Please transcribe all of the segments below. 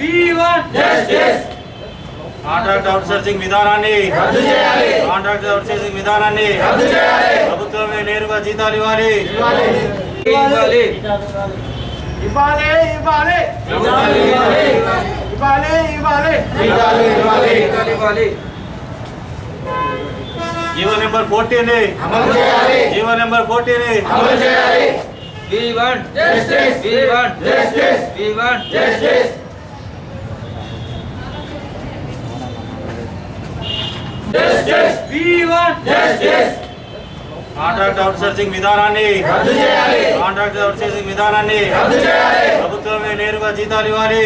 contract outsourcing విధానాన్ని contract outsourcing విధానాన్ని ప్రభుత్వమే నేరుగా జీతాలు ఇవ్వాలి ఇవ్వాలి ఇవ్వాలి ఇవ్వాలి ఇవ్వాలి ఇవ్వాలి జీతాలు ఇవ్వాలి G O number fourteen G O number fourteen we want we want we want contract outsourcing విధానాన్ని కాంట్రాక్ట్ అవుట్ సోర్సింగ్ విధానాన్ని ప్రభుత్వమే నేరుగా జీతాలు ఇవ్వాలి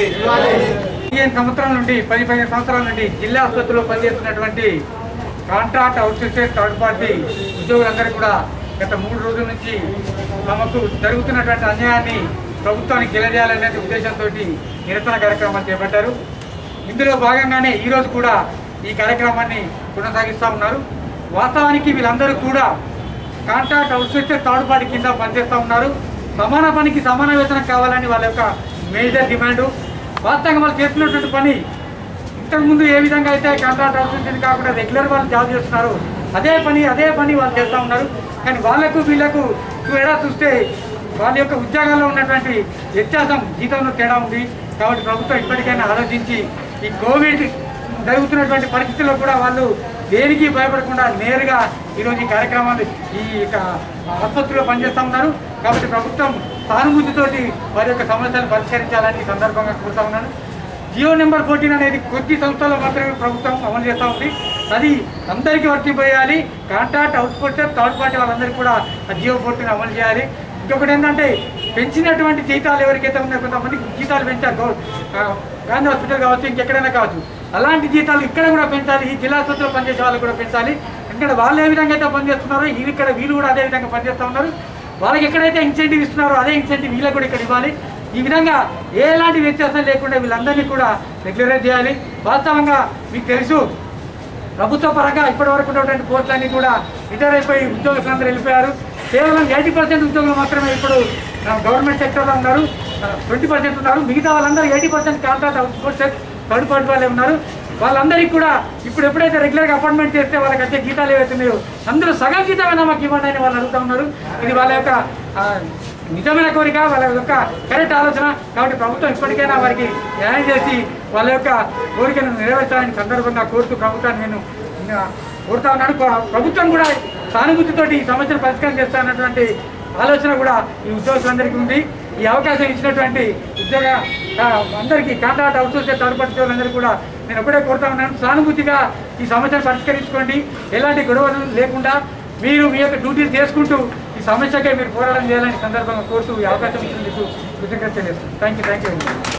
పదిహేను సంవత్సరాల నుండి పది పదిహేను సంవత్సరాల నుండి జిల్లా ఆసుపత్రిలో పనిచేస్తున్నటువంటి కాంట్రాక్ట్ అవుట్సోర్సెస్ థర్డ్ పార్టీ ఉద్యోగులందరూ కూడా గత మూడు రోజుల నుంచి తమకు జరుగుతున్నటువంటి అన్యాయాన్ని ప్రభుత్వానికి తెలియజేయాలనే ఉద్దేశంతో నిరసన కార్యక్రమాలు చేపట్టారు ఇందులో భాగంగానే ఈరోజు కూడా ఈ కార్యక్రమాన్ని కొనసాగిస్తూ ఉన్నారు వాస్తవానికి వీళ్ళందరూ కూడా కాంట్రాక్ట్ అవుట్సోర్సెస్ థర్డ్ పార్టీ కింద పనిచేస్తూ ఉన్నారు సమాన పనికి సమాన వేతనం కావాలని వాళ్ళ యొక్క మేజర్ డిమాండ్ వాస్తవంగా వాళ్ళు చేస్తున్నటువంటి పని ఇంతకుముందు ఏ విధంగా అయితే కాంట్రాక్ట్ అవుట్సోర్సింగ్ కాకుండా రెగ్యులర్ వాళ్ళు జాబ్ చేస్తున్నారు అదే పని అదే పని వాళ్ళు చేస్తూ ఉన్నారు కానీ వాళ్ళకు వీళ్ళకు తేడా చూస్తే వాళ్ళ యొక్క ఉద్యోగాల్లో ఉన్నటువంటి వ్యత్యాసం జీతంలో తేడా ఉంది కాబట్టి ప్రభుత్వం ఇప్పటికైనా ఆలోచించి ఈ కోవిడ్ జరుగుతున్నటువంటి పరిస్థితుల్లో కూడా వాళ్ళు దేనికి భయపడకుండా నేరుగా ఈరోజు ఈ కార్యక్రమాలు ఈ యొక్క ఆసుపత్రిలో పనిచేస్తూ ఉన్నారు కాబట్టి ప్రభుత్వం సానుభూతితోటి వారి యొక్క సమస్యలను పరిష్కరించాలని ఈ సందర్భంగా కోరుతా ఉన్నాను జియో నెంబర్ ఫోర్టీన్ అనేది కొద్ది సంస్థల్లో మాత్రమే ప్రభుత్వం అమలు చేస్తూ ఉంది అది అందరికీ వర్తింపజేయాలి కాంట్రాక్ట్ అవుట్పుట్ థర్డ్ పార్టీ వాళ్ళందరికీ కూడా ఆ జియో ఫోర్టీన్ అమలు చేయాలి ఇంకొకటి ఏంటంటే పెంచినటువంటి జీతాలు ఎవరికైతే ఉన్నాయో కొంతమందికి జీతాలు పెంచారు గౌ- ఆ, గాంధీ హాస్పిటల్ కావచ్చు ఇంకెక్కడైనా కావచ్చు అలాంటి జీతాలు ఇక్కడ కూడా పెంచాలి ఈ జిల్లా ఆసుపత్రిలో పనిచేసే వాళ్ళు కూడా పెంచాలి ఇక్కడ వాళ్ళు ఏ విధంగా అయితే పనిచేస్తున్నారో ఇవి ఇక్కడ వీళ్ళు కూడా అదే విధంగా పనిచేస్తూ ఉన్నారు వాళ్ళకి ఎక్కడైతే ఇన్సెంటివ్ ఇస్తున్నారో అదే ఇన్సెంటివ్ వీళ్ళకి కూడా ఇక్కడ ఇవ్వాలి ఈ విధంగా ఎలాంటి వ్యత్యాసం లేకుండా వీళ్ళందరినీ కూడా రెగ్యులరైజ్ చేయాలి వాస్తవంగా మీకు తెలుసు ప్రభుత్వ పరంగా ఇప్పటి వరకు ఉన్నటువంటి పోస్టులన్నీ కూడా రిటైర్ అయిపోయి ఉద్యోగస్తులందరూ వెళ్ళిపోయారు కేవలం ఎయిటీ పర్సెంట్ ఉద్యోగులు మాత్రమే ఇప్పుడు ఆ, గవర్నమెంట్ సెక్టర్లో ఉన్నారు ట్వంటీ పర్సెంట్ ఉన్నారు మిగతా వాళ్ళందరూ eighty percent contract out third party వాళ్ళే ఉన్నారు వాళ్ళందరికీ కూడా ఇప్పుడు ఎప్పుడైతే రెగ్యులర్గా అపాయింట్మెంట్ చేస్తే వాళ్ళకి వచ్చే జీతాలు ఏవైతున్నాయో అందులో సగం జీతమైనా మాకు ఇవ్వండి అని వాళ్ళు అడుగుతా ఉన్నారు ఇది వాళ్ళ యొక్క ఆ, నిజమైన కోరిక వాళ్ళ యొక్క కరెక్ట్ ఆలోచన కాబట్టి ప్రభుత్వం ఇప్పటికైనా వారికి న్యాయం చేసి వాళ్ళ యొక్క కోరికను నెరవేర్చాలని సందర్భంగా కోరుతూ ప్రభుత్వాన్ని నేను ఆ, కోరుతా ఉన్నాను ప్ర- ప్రభుత్వం కూడా సానుభూతితోటి ఈ సమస్యను పరిష్కారం చేస్తానన్నటువంటి ఆలోచన కూడా ఈ ఉద్యోగులందరికీ ఉంది ఈ అవకాశం ఇచ్చినటువంటి ఉద్యోగ ఆ, అందరికీ కాంట్రాక్ట్ అవుట్సోర్స్ తరపతి వాళ్ళందరికీ కూడా నేను ఒకటే కోరుతా ఉన్నాను సానుభూతిగా ఈ సమస్యను పరిష్కరించుకోండి ఎలాంటి గొడవలు లేకుండా మీరు మీ యొక్క డ్యూటీలు చేసుకుంటూ ఈ సమస్యకై మీరు పోరాటం చేయాలని సందర్భంగా కోరుతూ ఈ అవకాశం ఇచ్చినందుకు కృతజ్ఞత తెలియజేస్తాను థ్యాంక్ యూ థ్యాంక్ యూ